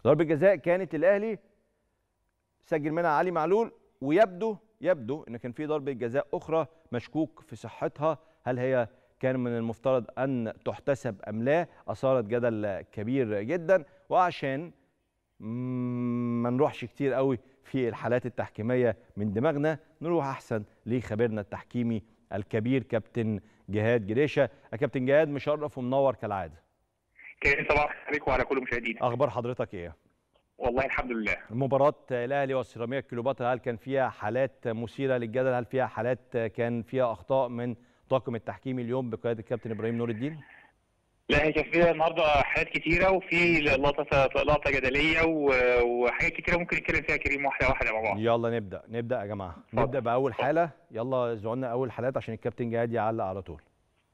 ضربه جزاء كانت الاهلي سجل منها علي معلول ويبدو يبدو ان كان في ضربه جزاء اخرى مشكوك في صحتها هل هي كان من المفترض ان تحتسب ام لا اثارت جدل كبير جدا وعشان ما نروحش كتير قوي في الحالات التحكيميه من دماغنا نروح احسن لخبيرنا التحكيمي الكبير كابتن جهاد جريشه يا كابتن جهاد مشرف ومنور كالعاده كريم صباح عليكم وعلى كل مشاهدينا اخبار حضرتك ايه والله الحمد لله مباراة الأهلي والسيراميكا كليوباترا هل كان فيها حالات مثيرة للجدل؟ هل فيها حالات كان فيها أخطاء من طاقم التحكيمي اليوم بقيادة الكابتن إبراهيم نور الدين؟ لا هي كان فيها النهارده حاجات كتيرة وفي لقطة لقطة جدلية وحاجات كتيرة ممكن نتكلم فيها كريم واحدة واحدة مع بعض. يلا نبدأ نبدأ يا جماعة نبدأ بأول حالة يلا زعلنا أول حالات عشان الكابتن جهاد يعلق على طول.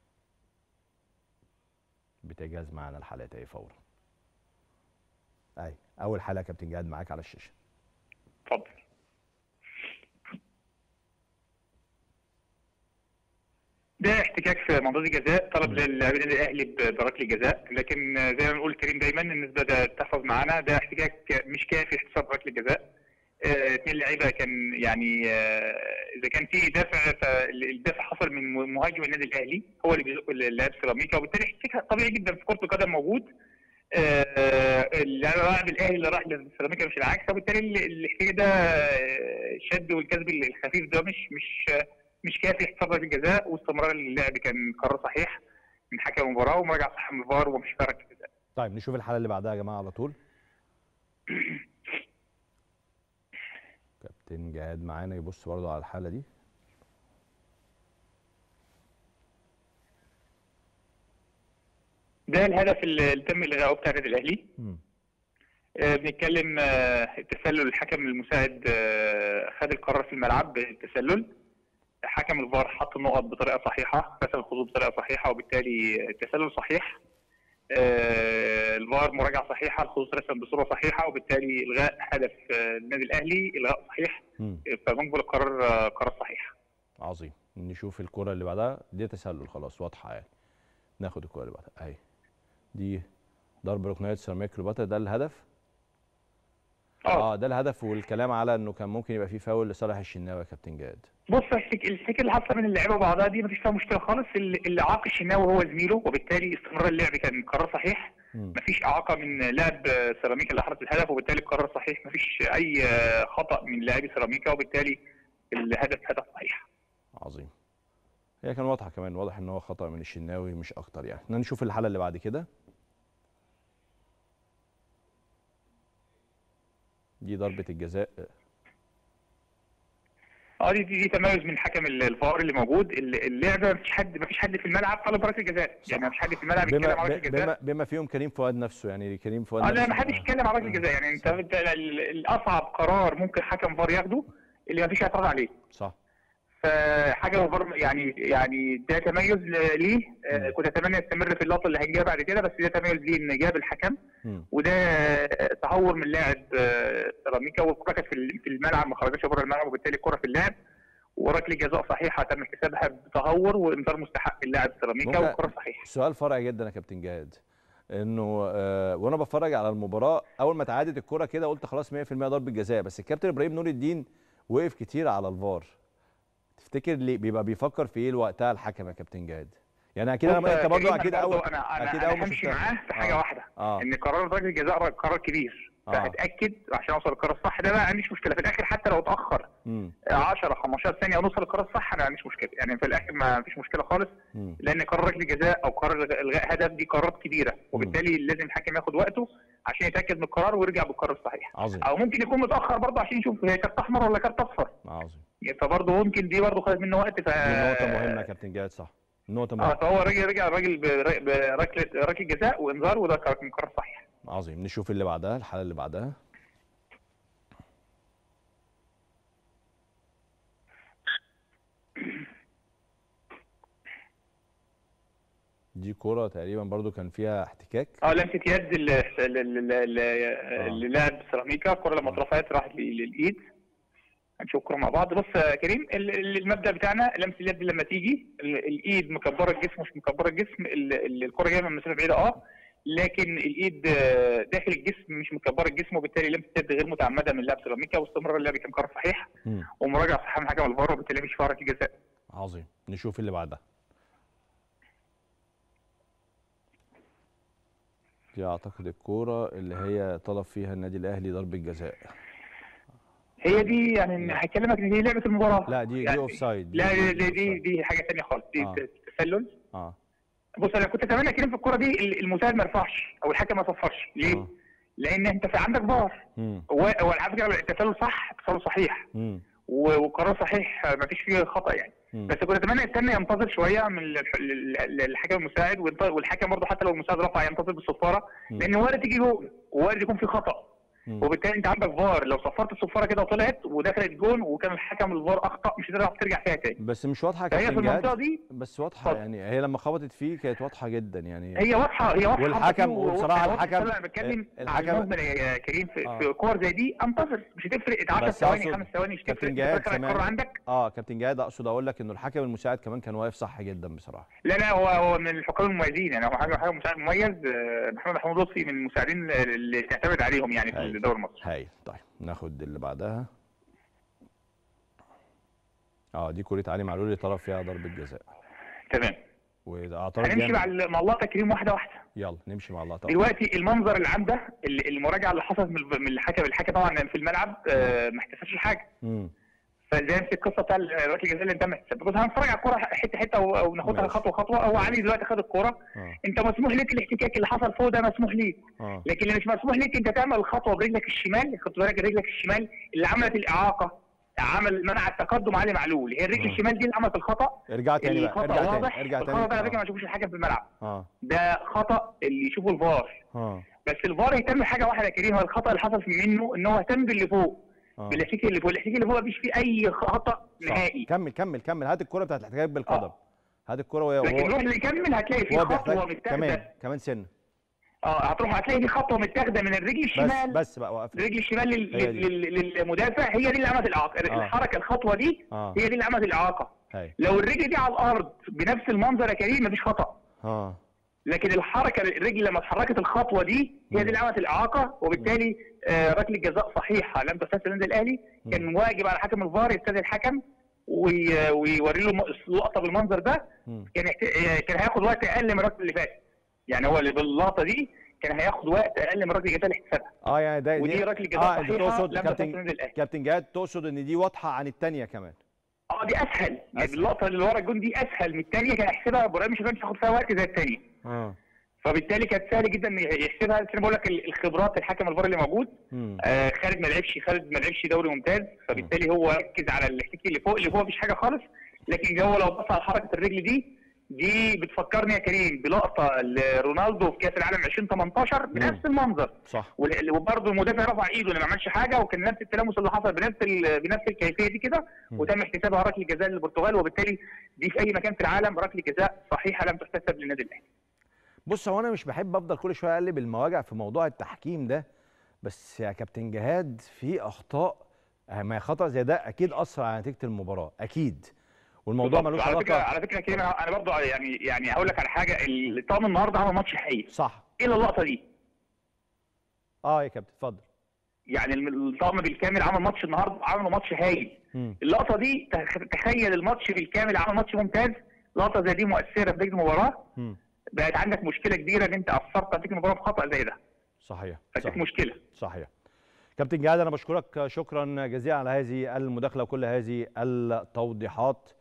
بتجهز معانا الحالات اهي فورا. اي اول حاله يا كابتن جهاد معاك على الشاشه اتفضل ده احتكاك في منطقه الجزاء طلب للاعبين الاهلي بركله جزاء لكن زي ما بنقول كريم دايما النسبه ده تحفظ معانا ده احتكاك مش كافي احتساب ركله جزاء اثنين لعيبه كان يعني اه اذا كان في دافع فالدافع حصل من مهاجم النادي الاهلي هو اللي بيزق اللاعب سيراميكا وبالتالي احتكاك طبيعي جدا في كره القدم موجود اللاعب الاهلي اللي راح للسيراميكا مش العكس وبالتالي الاحتكاك ده الشد والجذب الخفيف ده مش مش مش كافي احتساب الجزاء واستمرار اللعب كان قرار صحيح من حكم المباراه ومراجعه صح من الفار ومش فارق الجزاء. طيب نشوف الحاله اللي بعدها يا جماعه على طول. كابتن جهاد معانا يبص برضه على الحاله دي. ده الهدف اللي تم الغائه بتاع النادي الاهلي آه بنتكلم آه التسلل الحكم المساعد آه خد القرار في الملعب بالتسلل حكم الفار حط النقط بطريقه صحيحه رسم الخطوط بطريقه صحيحه وبالتالي التسلل صحيح الفار مراجعه صحيحه الخطوط رسم بصوره صحيحه وبالتالي الغاء هدف النادي الاهلي الغاء صحيح فمقبل القرار قرار صحيح عظيم نشوف الكره اللي بعدها دي تسلل خلاص واضحه يعني ناخد الكره اللي بعدها اهي دي ضرب ركنيه سيراميكا كليوباترا ده الهدف اه ده الهدف والكلام على انه كان ممكن يبقى فيه فاول لصالح الشناوي يا كابتن جهاد بص الفكره اللي حصل من اللعيبه وبعضها دي مفيش فيها مشكله خالص اللي عاق الشناوي هو زميله وبالتالي استمرار اللعب كان قرار صحيح م. مفيش اعاقه من لاعب سيراميكا اللي حرز الهدف وبالتالي القرار صحيح مفيش اي خطا من لاعبي سيراميكا وبالتالي الهدف هدف صحيح عظيم هي كان واضحه كمان واضح ان هو خطا من الشناوي مش اكتر يعني نشوف الحاله اللي بعد كده دي ضربه الجزاء اه دي, دي, دي تميز من حكم الفار اللي موجود اللعبه مفيش حد مفيش حد في الملعب طلب ركله جزاء يعني مفيش حد في الملعب يتكلم عن ركله جزاء بما, بما فيهم كريم فؤاد نفسه يعني كريم فؤاد اه لا ما حدش يتكلم عن ركله جزاء يعني انت, انت الاصعب قرار ممكن حكم فار ياخده اللي مفيش اعتراض عليه صح فحاجه الفار يعني يعني ده تميز ليه آه كنت اتمنى يستمر في اللقطه اللي هيجيها بعد كده بس ده تميز ليه ان جاب الحكم م. وده تهور من لاعب سيراميكا والكره كانت في الملعب ما خرجتش بره الملعب وبالتالي الكره في اللعب وركله جزاء صحيحه تم احتسابها بتهور وانذار مستحق اللاعب سيراميكا والكره صحيحه. سؤال فرعي جدا يا كابتن جهاد انه آه وانا بتفرج على المباراه اول ما تعادت الكره كده قلت خلاص 100% ضربه جزاء بس الكابتن ابراهيم نور الدين وقف كتير على الفار. تفتكر ليه بيبقى بيفكر في ايه وقتها الحكم يا كابتن جهاد؟ يعني اكيد انا انت برضه اكيد اول انا انا اكيد اول همشي معاه في حاجه آه. واحده آه. ان قرار ضربه الجزاء قرار كبير آه. فهتاكد عشان اوصل للقرار الصح ده ما عنديش مشكله في الاخر حتى لو اتاخر 10 15 ثانيه ونوصل للقرار الصح انا ما عنديش مشكله يعني في الاخر ما فيش مشكله خالص مم. لان قرار ركله جزاء او قرار الغاء هدف دي قرارات كبيره وبالتالي مم. لازم الحكم ياخد وقته عشان يتاكد من القرار ويرجع بالقرار الصحيح عظيم. او ممكن يكون متاخر برضه عشان يشوف هي كارت احمر ولا كارت اصفر عظيم فبرضه ممكن دي برضه خدت منه وقت ف دي نقطه مهمه يا كابتن جهاد صح نقطه مهمه اه فهو رجع رجع الراجل بركله ركله جزاء وانذار وده كان قرار صحيح عظيم نشوف اللي بعدها الحاله اللي بعدها دي كرة تقريبا برضو كان فيها احتكاك اه لمسه يد اللي لعب سيراميكا الكره لما اترفعت راحت للايد هنشوف الكره مع بعض بص يا كريم المبدا بتاعنا لمس اليد لما تيجي الايد مكبره الجسم مش مكبره الجسم الكره جايه من مسافه بعيده اه لكن الايد آه، داخل الجسم مش مكبره الجسم وبالتالي لمسه يد غير متعمده من لاعب سيراميكا واستمرار اللعب كان قرار صحيح مم. ومراجعه صحيحه من حكم الفار وبالتالي مش فارق الجزاء عظيم نشوف اللي بعدها دي اعتقد الكوره اللي هي طلب فيها النادي الاهلي ضربه جزاء هي دي يعني هكلمك ان دي لعبه المباراه لا دي دي يعني اوف سايد لا دي دي, دي, دي حاجه ثانيه خالص دي آه. تسلل اه بص انا كنت اتمنى كريم في الكوره دي ال- المساعد ما يرفعش او الحكم ما يصفرش ليه؟ آه. لان انت في عندك فار امم هو هو على فكره التسلل صح التسلل صحيح امم و- والقرار صحيح ما فيش فيه خطا يعني مم. بس كنت اتمنى الثاني ينتظر شويه من الح- ال- ال- الحكم المساعد وينت- والحكم برضه حتى لو المساعد رفع ينتظر بالصفاره مم. لان وارد يجي جول وارد يكون في خطا مم. وبالتالي انت عندك فار لو صفرت الصفاره كده وطلعت ودخلت جون وكان الحكم الفار اخطا مش هتعرف ترجع فيها تاني بس مش واضحه فهي في كابتن المنطقه جهاد دي بس واضحه اتفضل. يعني هي لما خبطت فيه كانت واضحه جدا يعني هي واضحه هي واضحه والحكم- و- و- وبصراحة واضحة. الحكم- انا بتكلم الحكم- على المجمل يا كريم في, آه. في كور زي دي انتظر مش هتفرق 10 بس ثواني أقصد 5 ثواني مش تفرق كابتن انت جهاد فاكر الكره سامعني؟ عندك اه كابتن جهاد اقصد اقول لك انه الحكم المساعد كمان كان واقف صح جدا بصراحه لا لا هو هو من الحكام المميزين يعني هو حاجه حاجه مساعد مميز آه، محمد محمود لطفي من المساعدين اللي تعتمد عليهم يعني في أيوة. الدوري المصري هايل طيب ناخد اللي بعدها اه دي كرة علي معلول اللي طلب فيها ضربة جزاء تمام واعتراض هنمشي جامد مع ال- مع اللقطه كريم واحده واحده يلا نمشي مع الله طبعا دلوقتي المنظر اللي عنده ال- المراجعه اللي حصلت من من الحكم الحكم طبعا في الملعب آه، ما احتسبش حاجه امم فزي نفس القصه بتاع ركله الجزاء اللي انت محتسب بص هنتفرج على الكوره حته حته او أو ناخدها ماشي. خطوه خطوه هو علي دلوقتي خد الكوره اه انت مسموح لك الاحتكاك اللي حصل فوق ده مسموح ليك اه لكن اللي مش مسموح لك انت تعمل الخطوه برجلك الشمال خد بالك رجلك الشمال اللي عملت الاعاقه عمل منع التقدم علي معلول هي الرجل آه. الشمال دي اللي عملت الخطا ارجع تاني بقى الخطا ارجع تاني واضح ارجع الخطا ده على فكره تاني ما يشوفوش الحكم في الملعب اه ده خطا اللي يشوفه الفار اه بس الفار يهتم بحاجه واحده يا كريم هو الخطا اللي حصل منه ان هو اهتم باللي فوق اه بالاحتكاك اللي فوق الاحتكاك اللي فوق مفيش فيه اي خطا صح. نهائي كمل كمل كمل هات الكرة بتاعت الاحتكاك بالقدم هات الكرة وهي لكن وهو روح اللي يكمل هتلاقي فيه هو خطوه بيحتاج متاخده كمان كمان سنة اه هتروح هتلاقي فيه خطوه متاخده من الرجل بس الشمال بس بقى وقف الرجل الشمال لل- هي دي. لل- للمدافع هي دي اللي عملت الاعاقه آه. الحركه الخطوه دي اه هي دي اللي عملت الاعاقه هاي لو الرجل دي على الارض بنفس المنظر يا كريم مفيش خطا اه لكن الحركه الرجل لما اتحركت الخطوه دي هي دي اللي عملت الاعاقه وبالتالي آه، ركله جزاء صحيحه لم تحتسب النادي الاهلي كان واجب على حكم الفار يستدعي الحكم وي- ويوري له اللقطه بالمنظر ده مم. كان يحت... آه، كان هياخد وقت اقل من الركله اللي فاتت يعني هو اللي باللقطه دي كان هياخد وقت اقل من ركله الجزاء اللي احتسبها اه يعني ده ودي دي- ركله جزاء اه انت صحيحه تقصد لم تحتسب كابتن النادي الاهلي كابتن جهاد تقصد ان دي واضحة عن الثانية كمان اه دي اسهل يعني أسهل. اللقطه اللي ورا الجون دي اسهل من الثانيه كان يحسبها ابراهيم مش كانش ياخد فيها وقت زي الثانيه اه فبالتالي كانت سهل جدا إن يحسبها بس انا بقول لك ال- الخبرات الحكم الفار اللي موجود امم آه خالد ما لعبش خالد ما لعبش دوري ممتاز فبالتالي هو ركز على الاحتكاك اللي فوق اللي فوق مفيش حاجه خالص لكن هو لو بص على حركه الرجل دي دي بتفكرني يا كريم بلقطه لرونالدو في كاس العالم 2018 بنفس المنظر صح وال- وبرضه المدافع رفع ايده اللي ما عملش حاجه وكان نفس التلامس اللي حصل بنفس ال- بنفس الكيفيه دي كده مم. وتم احتسابها ركله جزاء للبرتغال وبالتالي دي في اي مكان في العالم ركله جزاء صحيحه لم تحتسب للنادي الاهلي بص هو انا مش بحب افضل كل شويه اقلب المواجع في موضوع التحكيم ده بس يا كابتن جهاد في اخطاء آه، ما خطا زي ده اكيد اثر على نتيجه المباراه اكيد والموضوع بالظبط. ملوش على فكره علاقه على فكره كريم انا أنا برضه يعني يعني هقول لك على حاجه الطاقم النهارده عمل ماتش هايل صح الا اللقطه دي اه يا كابتن اتفضل يعني الم- الطاقم بالكامل عمل ماتش النهارده عملوا ماتش هايل مم. اللقطه دي تخ- تخيل الماتش بالكامل عمل ماتش ممتاز لقطه زي دي مؤثره في نتيجه المباراه مم. بقت عندك مشكله كبيره ان انت اثرت نتيجه المباراه بخطا زي ده صحيح فديك صحيح مشكله صحيح كابتن جهاد انا بشكرك شكرا جزيلا على هذه المداخله وكل هذه التوضيحات